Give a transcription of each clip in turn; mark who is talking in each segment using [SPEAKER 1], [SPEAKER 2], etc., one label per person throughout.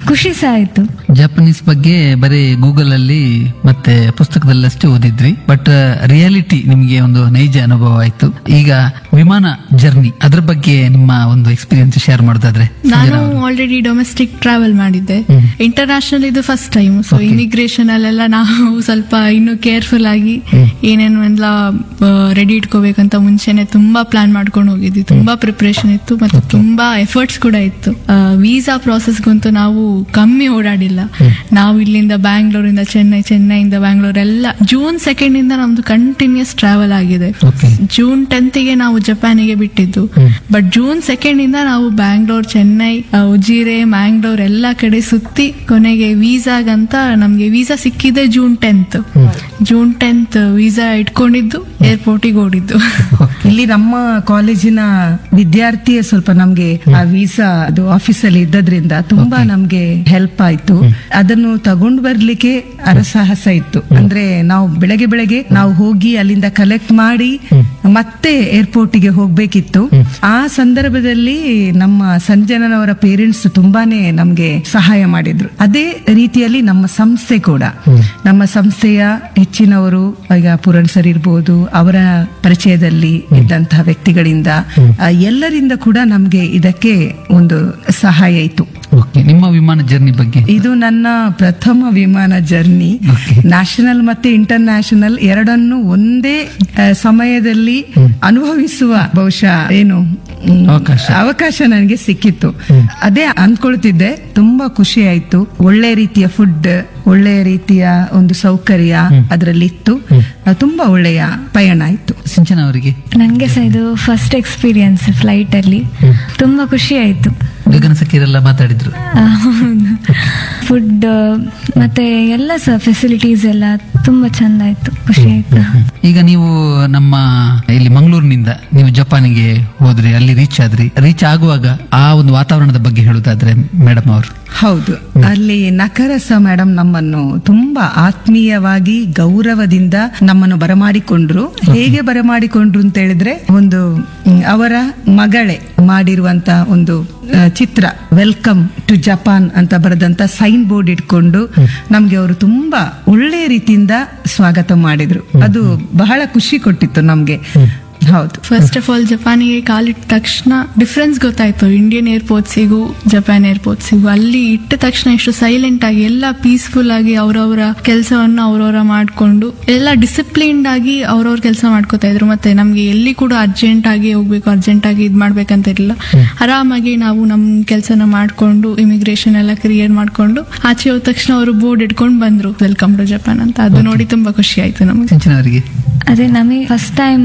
[SPEAKER 1] ಖುಷಿ ಸಹ ಆಯ್ತು
[SPEAKER 2] ಜಪಾನೀಸ್ ಬಗ್ಗೆ ಬರೀ ಗೂಗಲ್ ಅಲ್ಲಿ ಮತ್ತೆ ಪುಸ್ತಕದಲ್ಲಷ್ಟೇ ಓದಿದ್ವಿ ಬಟ್ ರಿಯಾಲಿಟಿ ನಿಮ್ಗೆ ಒಂದು ನೈಜ ಅನುಭವ ಆಯ್ತು ಈಗ ವಿಮಾನ ಜರ್ನಿ ಅದ್ರ ಬಗ್ಗೆ ನಿಮ್ಮ ಒಂದು ಎಕ್ಸ್ಪೀರಿಯನ್ಸ್ ಶೇರ್ ಮಾಡೋದಾದ್ರೆ
[SPEAKER 3] ನಾನು ಆಲ್ರೆಡಿ ಡೊಮೆಸ್ಟಿಕ್ ಟ್ರಾವೆಲ್ ಮಾಡಿದ್ದೆ ಇಂಟರ್ನ್ಯಾಷನಲ್ ಇದು ಫಸ್ಟ್ ಟೈಮ್ ಸೊ ಇಮಿಗ್ರೇಷನ್ ಅಲ್ಲೆಲ್ಲ ನಾವು ಸ್ವಲ್ಪ ಇನ್ನು ಕೇರ್ಫುಲ್ ಆಗಿ ಏನೇನು ಎಲ್ಲ ರೆಡಿ ಇಟ್ಕೋಬೇಕಂತ ಮುಂಚೆನೆ ತುಂಬಾ ಪ್ಲಾನ್ ಮಾಡ್ಕೊಂಡು ಹೋಗಿದ್ವಿ ತುಂಬಾ ಪ್ರಿಪರೇಷನ್ ಇತ್ತು ಮತ್ತೆ ತುಂಬಾ ಎಫರ್ಟ್ಸ್ ಕೂಡ ಇತ್ತು ವೀಸಾ ಪ್ರಾಸೆಸ್ಗಂತೂ ನಾವು ಕಮ್ಮಿ ಓಡಾಡಿಲ್ಲ ನಾವು ಇಲ್ಲಿಂದ ಬ್ಯಾಂಗ್ಳೂರಿಂದ ಚೆನ್ನೈ ಚೆನ್ನೈಯಿಂದ ಬ್ಯಾಂಗ್ಳೂರ್ ಎಲ್ಲ ಜೂನ್ ಸೆಕೆಂಡ್ ಇಂದ ನಮ್ದು ಕಂಟಿನ್ಯೂಸ್ ಟ್ರಾವೆಲ್ ಆಗಿದೆ
[SPEAKER 2] ಓಕೆ
[SPEAKER 3] ಜೂನ್ ಟೆಂತ್ಗೆ ನಾವು ಜಪಾನಿಗೆ ಬಿಟ್ಟಿದ್ದು ಬಟ್ ಜೂನ್ ಸೆಕೆಂಡ್ ಇಂದ ನಾವು ಬ್ಯಾಂಗ್ಳೂರ್ ಚೆನ್ನೈ ಆ, ಉಜಿರೆ ಮ್ಯಾಂಗ್ಳೂರ್ ಎಲ್ಲ ಕಡೆ ಸುತ್ತಿ ಕೊನೆಗೆ ವೀಸಾಗಂತ ನಮ್ಗೆ ವೀಸಾ ಸಿಕ್ಕಿದೆ June tenth June tenth visa ಇಟ್ಕೊಂಡಿದ್ದು ಏರ್ಪೋರ್ಟಿಗೆ ಓಡಿದ್ದು
[SPEAKER 4] ಇಲ್ಲಿ ನಮ್ಮ ಕಾಲೇಜಿನ ವಿದ್ಯಾರ್ಥಿಯೇ ಸ್ವಲ್ಪ ನಮ್ಗೆ ಆ ವೀಸಾ ಅದು ಆಫೀಸಲ್ಲಿ ಇದ್ದದ್ರಿಂದ ತುಂಬಾ ನಮ್ಗೆ ಹೆಲ್ಪ್ ಆಯ್ತು ಅದನ್ನು ತಗೊಂಡ್ ಬರ್ಲಿಕ್ಕೆ ಅರಸಾಹಸ ಇತ್ತು ಅಂದ್ರೆ ನಾವು ಬೆಳಗ್ಗೆ ಬೆಳಗ್ಗೆ ನಾವು ಹೋಗಿ ಅಲ್ಲಿಂದ ಕಲೆಕ್ಟ್ ಮಾಡಿ ಮತ್ತೆ ಏರ್ಪೋರ್ಟಿಗೆ ಹೋಗ್ಬೇಕಿತ್ತು ಆ ಸಂದರ್ಭದಲ್ಲಿ ನಮ್ಮ ಸಂಜನನವರ ಪೇರೆಂಟ್ಸ್ ತುಂಬಾನೇ ನಮ್ಗೆ ಸಹಾಯ ಮಾಡಿದ್ರು ಅದೇ ರೀತಿಯಲ್ಲಿ ನಮ್ಮ ಸಂಸ್ಥೆ ಕೂಡ ನಮ್ಮ ಸಂಸ್ಥೆಯ ಹೆಚ್ಚಿನವರು ಈಗ ಪುರಣ್ ಸರ್ ಇರ್ಬೋದು ಅವರ ಪರಿಚಯದಲ್ಲಿ ಇದ್ದಂತಹ ವ್ಯಕ್ತಿಗಳಿಂದ ಆ, ಎಲ್ಲರಿಂದ ಕೂಡ ನಮ್ಗೆ ಇದಕ್ಕೆ ಒಂದು ಸಹಾಯ ಇತ್ತು
[SPEAKER 2] ಓಕೆ ನಿಮ್ಮ ವಿಮಾನ ಜರ್ನಿ ಬಗ್ಗೆ
[SPEAKER 4] ಇದು ನನ್ನ ಪ್ರಥಮ ವಿಮಾನ ಜರ್ನಿ
[SPEAKER 2] Okay.
[SPEAKER 4] ನ್ಯಾಷನಲ್ ಮತ್ತೆ ಇಂಟರ್ನ್ಯಾಷನಲ್ ಎರಡನ್ನು ಒಂದೇ ಆ, ಸಮಯದಲ್ಲಿ ಅನುಭವಿಸುವ ಬಹುಶಃ ಏನು ಮ್,
[SPEAKER 2] ಅವಕಾಶ.
[SPEAKER 4] ಅವಕಾಶ ನನಗೆ ಸಿಕ್ಕಿತ್ತು ಅದೇ ಅಂದ್ಕೊಳ್ತಿದ್ದೆ ತುಂಬಾ ಖುಷಿ ಆಯ್ತು ಒಳ್ಳೆ ರೀತಿಯ ಫುಡ್ ಒಳ್ಳೆ ರೀತಿಯ ಒಂದು ಸೌಕರ್ಯ ಅದರಲ್ಲಿತ್ತು ಆ, ತುಂಬಾ ಒಳ್ಳೆಯ ಪಯಣ ಆಯ್ತು
[SPEAKER 2] ಸಿಂಚನ ಅವರಿಗೆ
[SPEAKER 1] ನಂಗೆ ಸಹ ಇದು ಫಸ್ಟ್ ಎಕ್ಸ್ಪೀರಿಯನ್ಸ್ ಫ್ಲೈಟ್ ಅಲ್ಲಿ ತುಂಬಾ ಖುಷಿ ಆಯ್ತು
[SPEAKER 2] ಗಗನ ಸಖಿಯರೆಲ್ಲ ಮಾತಾಡಿದ್ರು
[SPEAKER 1] ಫುಡ್ ಮತ್ತೆ ಎಲ್ಲ ಸಹ ಫೆಸಿಲಿಟೀಸ್ ಎಲ್ಲ ತುಂಬಾ ಚಂದ ಆಯ್ತು ಖುಷಿ ಆಯ್ತು
[SPEAKER 2] ಈಗ ನೀವು ನಮ್ಮ ಇಲ್ಲಿ ಮಂಗಳೂರಿನಿಂದ ನೀವು ಜಪಾನಿಗೆ ಹೋದ್ರಿ ಅಲ್ಲಿ ರೀಚ್ ಆದ್ರಿ ರೀಚ್ ಆಗುವಾಗ ಆ ಒಂದು ವಾತಾವರಣದ ಬಗ್ಗೆ ಹೇಳುದಾದ್ರೆ ಮೇಡಮ್ ಅವರು
[SPEAKER 4] ಹೌದು ಅಲ್ಲಿ ನಕರಸ ಮೇಡಮ್ ನಮ್ಮನ್ನು ತುಂಬಾ ಆತ್ಮೀಯವಾಗಿ ಗೌರವದಿಂದ ನಮ್ಮನ್ನು ಬರಮಾಡಿಕೊಂಡ್ರು ಹೇಗೆ ಬರಮಾಡಿಕೊಂಡ್ರು ಅಂತ ಹೇಳಿದ್ರೆ ಒಂದು ಮ್, ಅವರ ಮಗಳೇ ಮಾಡಿರುವಂತ ಒಂದು ಆ, ಚಿತ್ರ ವೆಲ್ಕಮ್ ಟು ಜಪಾನ್ ಅಂತ ಬರೆದಂತ ಸೈನ್ ಬೋರ್ಡ್ ಇಟ್ಕೊಂಡು ನಮ್ಗೆ ಅವರು ತುಂಬಾ ಒಳ್ಳೆ ರೀತಿಯಿಂದ ಸ್ವಾಗತ ಮಾಡಿದ್ರು ಅದು ಬಹಳ ಖುಷಿ ಕೊಟ್ಟಿತ್ತು ನಮ್ಗೆ ಹೌದು
[SPEAKER 3] ಫಸ್ಟ್ ಆಫ್ ಆಲ್ ಜಪಾನಿಗೆ ಕಾಲಿಟ್ಟ ತಕ್ಷಣ ಡಿಫ್ರೆನ್ಸ್ ಗೊತ್ತಾಯ್ತು ಇಂಡಿಯನ್ ಏರ್ಪೋರ್ಟ್ಸಿಗೂ ಜಪಾನ್ ಏರ್ಪೋರ್ಟ್ಸಿಗೂ ಅಲ್ಲಿ ಇಟ್ಟ ತಕ್ಷಣ ಎಷ್ಟು ಸೈಲೆಂಟ್ ಆಗಿ ಎಲ್ಲ ಪೀಸ್ಫುಲ್ ಆಗಿ ಅವರವರ ಕೆಲಸವನ್ನು ಅವರವರ ಮಾಡ್ಕೊಂಡು ಎಲ್ಲ ಡಿಸಿಪ್ಲಿನ್ಡ್ ಆಗಿ ಅವ್ರವ್ರ ಕೆಲಸ ಮಾಡ್ಕೋತಾ ಇದ್ರು ಮತ್ತೆ ನಮ್ಗೆ ಎಲ್ಲಿ ಕೂಡ ಅರ್ಜೆಂಟ್ ಆಗಿ ಹೋಗ್ಬೇಕು ಅರ್ಜೆಂಟ್ ಆಗಿ ಇದ್ ಮಾಡ್ಬೇಕಂತ ಇರಲಿಲ್ಲ ಆರಾಮಾಗಿ ನಾವು ನಮ್ ಕೆಲಸನ ಮಾಡ್ಕೊಂಡು ಇಮಿಗ್ರೇಷನ್ ಎಲ್ಲ ಕ್ರಿಯೇಟ್ ಮಾಡ್ಕೊಂಡು ಆಚೆ ಹೋದ ತಕ್ಷಣ ಅವರು ಬೋರ್ಡ್ ಇಟ್ಕೊಂಡು ಬಂದ್ರು ವೆಲ್ಕಮ್ ಟು ಜಪಾನ್ ಅಂತ ಅದು ನೋಡಿ ತುಂಬಾ ಖುಷಿ ಆಯ್ತು ನಮ್ಗೆ
[SPEAKER 2] ಸಿಂಚನ ಅವರಿಗೆ
[SPEAKER 1] ಅದೇ ನಮಗೆ ಫಸ್ಟ್ ಟೈಮ್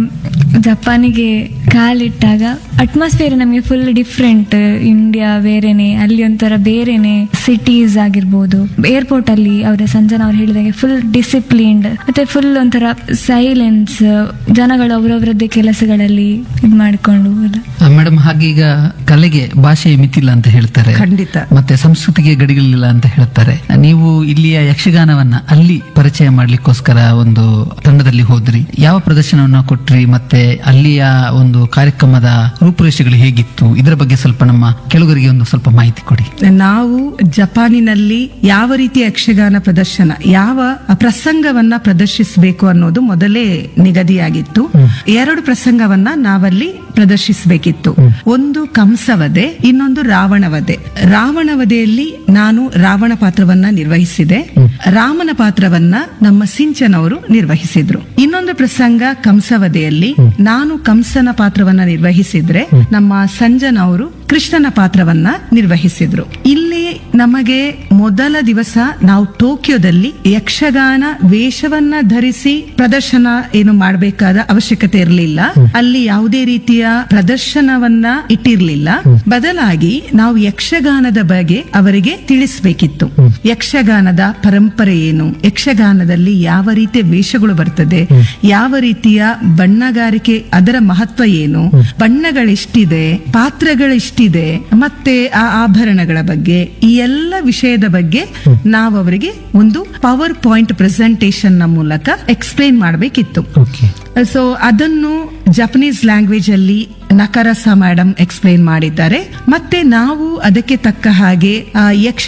[SPEAKER 1] ಜಪಾನಿಗೆ ಕಾಲಿಟ್ಟಾಗ ಅಟ್ಮಾಸ್ಫಿಯರ್ ನಮಗೆ ಫುಲ್ ಡಿಫ್ರೆಂಟ್ ಇಂಡಿಯಾ ಬೇರೆನೆ ಅಲ್ಲಿ ಒಂಥರ ಬೇರೆನೆ ಸಿಟೀಸ್ ಆಗಿರ್ಬೋದು ಏರ್ಪೋರ್ಟ್ ಅಲ್ಲಿ ಅವರ ಸಂಜನಾ ಅವ್ರು ಹೇಳಿದಾಗೆ ಫುಲ್ ಡಿಸಿಪ್ಲಿನ್ಡ್ ಮತ್ತೆ ಫುಲ್ ಒಂಥರ ಸೈಲೆನ್ಸ್ ಜನಗಳು ಅವರವರದ್ದೇ ಕೆಲಸಗಳಲ್ಲಿ ಇದ್ ಮಾಡಿಕೊಂಡು ಎಲ್ಲ
[SPEAKER 2] ಮೇಡಮ್ ಹಾಗೆ ಈಗ ಕಲೆಗೆ ಭಾಷೆ ಮಿತಿಲ್ಲ ಅಂತ ಹೇಳ್ತಾರೆ
[SPEAKER 4] ಖಂಡಿತ
[SPEAKER 2] ಮತ್ತೆ ಸಂಸ್ಕೃತಿಗೆ ಗಡಿಗಳಿಲ್ಲ ಅಂತ ಹೇಳ್ತಾರೆ ನೀವು ಇಲ್ಲಿಯ ಯಕ್ಷಗಾನವನ್ನ ಅಲ್ಲಿ ಪರಿಚಯ ಮಾಡ್ಲಿಕ್ಕೋಸ್ಕರ ಒಂದು ತಂಡದಲ್ಲಿ ಹೋದ್ರಿ ಯಾವ ಪ್ರದರ್ಶನವನ್ನ ಕೊಟ್ರಿ ಮತ್ತೆ ಅಲ್ಲಿಯ ಒಂದು ಕಾರ್ಯಕ್ರಮದ ರೂಪುರೇಷೆಗಳು ಹೇಗಿತ್ತು ಇದರ ಬಗ್ಗೆ ಸ್ವಲ್ಪ ನಮ್ಮ ಕೆಳಗರಿಗೆ ಒಂದು ಸ್ವಲ್ಪ ಮಾಹಿತಿ ಕೊಡಿ
[SPEAKER 4] ನಾವು ಜಪಾನಿನಲ್ಲಿ ಯಾವ ರೀತಿಯ ಯಕ್ಷಗಾನ ಪ್ರದರ್ಶನ ಯಾವ ಪ್ರಸಂಗವನ್ನ ಪ್ರದರ್ಶಿಸಬೇಕು ಅನ್ನೋದು ಮೊದಲೇ ನಿಗದಿಯಾಗಿತ್ತು ಎರಡು ಪ್ರಸಂಗವನ್ನ ನಾವಲ್ಲಿ ಪ್ರದರ್ಶಿಸಬೇಕಿತ್ತು ಒಂದು ಕಂಸವಧೆ ಇನ್ನೊಂದು ರಾವಣವಧೆ ರಾವಣವಧೆಯಲ್ಲಿ ನಾನು ರಾವಣ ಪಾತ್ರವನ್ನ ನಿರ್ವಹಿಸಿದೆ ರಾಮನ ಪಾತ್ರವನ್ನ ನಮ್ಮ ಸಿಂಚನ್ ಅವರು ನಿರ್ವಹಿಸಿದ್ರು ಇನ್ನೊಂದು ಪ್ರಸಂಗ ಕಂಸವಧೆಯಲ್ಲಿ ನಾನು ಕಂಸನ ಪಾತ್ರವನ್ನ ನಿರ್ವಹಿಸಿದ್ರೆ ನಮ್ಮ ಸಂಜನ್ ಅವರು ಕೃಷ್ಣನ ಪಾತ್ರವನ್ನ ನಿರ್ವಹಿಸಿದ್ರು ಇಲ್ಲಿ ನಮಗೆ ಮೊದಲ ದಿವಸ ನಾವು ಟೋಕಿಯೋದಲ್ಲಿ ಯಕ್ಷಗಾನ ವೇಷವನ್ನ ಧರಿಸಿ ಪ್ರದರ್ಶನ ಏನು ಮಾಡಬೇಕಾದ ಅವಶ್ಯಕತೆ ಇರಲಿಲ್ಲ ಅಲ್ಲಿ ಯಾವುದೇ ರೀತಿಯ ಪ್ರದರ್ಶನವನ್ನ ಇಟ್ಟಿರ್ಲಿಲ್ಲ ಬದಲಾಗಿ ನಾವು ಯಕ್ಷಗಾನದ ಬಗ್ಗೆ ಅವರಿಗೆ ತಿಳಿಸಬೇಕಿತ್ತು ಯಕ್ಷಗಾನದ ಪರಂಪರೆ ಏನು ಯಕ್ಷಗಾನದಲ್ಲಿ ಯಾವ ರೀತಿಯ ವೇಷಗಳು ಬರ್ತದೆ ಯಾವ ರೀತಿಯ ಬಣ್ಣಗಾರಿಕೆ ಅದರ ಮಹತ್ವ ಏನು ಬಣ್ಣಗಳೆಷ್ಟಿದೆ ಪಾತ್ರಗಳೆಷ್ಟಿದೆ ಮತ್ತೆ ಆ ಆಭರಣಗಳ ಬಗ್ಗೆ ಈ ಎಲ್ಲ ವಿಷಯದ ಬಗ್ಗೆ ನಾವು ಅವರಿಗೆ ಒಂದು ಪವರ್ ಪಾಯಿಂಟ್ ಪ್ರೆಸೆಂಟೇಶನ್ ನ ಮೂಲಕ ಎಕ್ಸ್ಪ್ಲೇನ್ ಮಾಡಬೇಕಿತ್ತು
[SPEAKER 2] ಓಕೆ
[SPEAKER 4] ಸೊ ಅದನ್ನು ಜಪನೀಸ್ ಲ್ಯಾಂಗ್ವೇಜ್ ಅಲ್ಲಿ ನಕರಸ ಮೇಡಮ್ ಎಕ್ಸ್ಪ್ಲೇನ್ ಮಾಡಿದ್ದಾರೆ ಮತ್ತೆ ನಾವು ಅದಕ್ಕೆ ತಕ್ಕ ಹಾಗೆ ಆ, ಯಕ್ಷ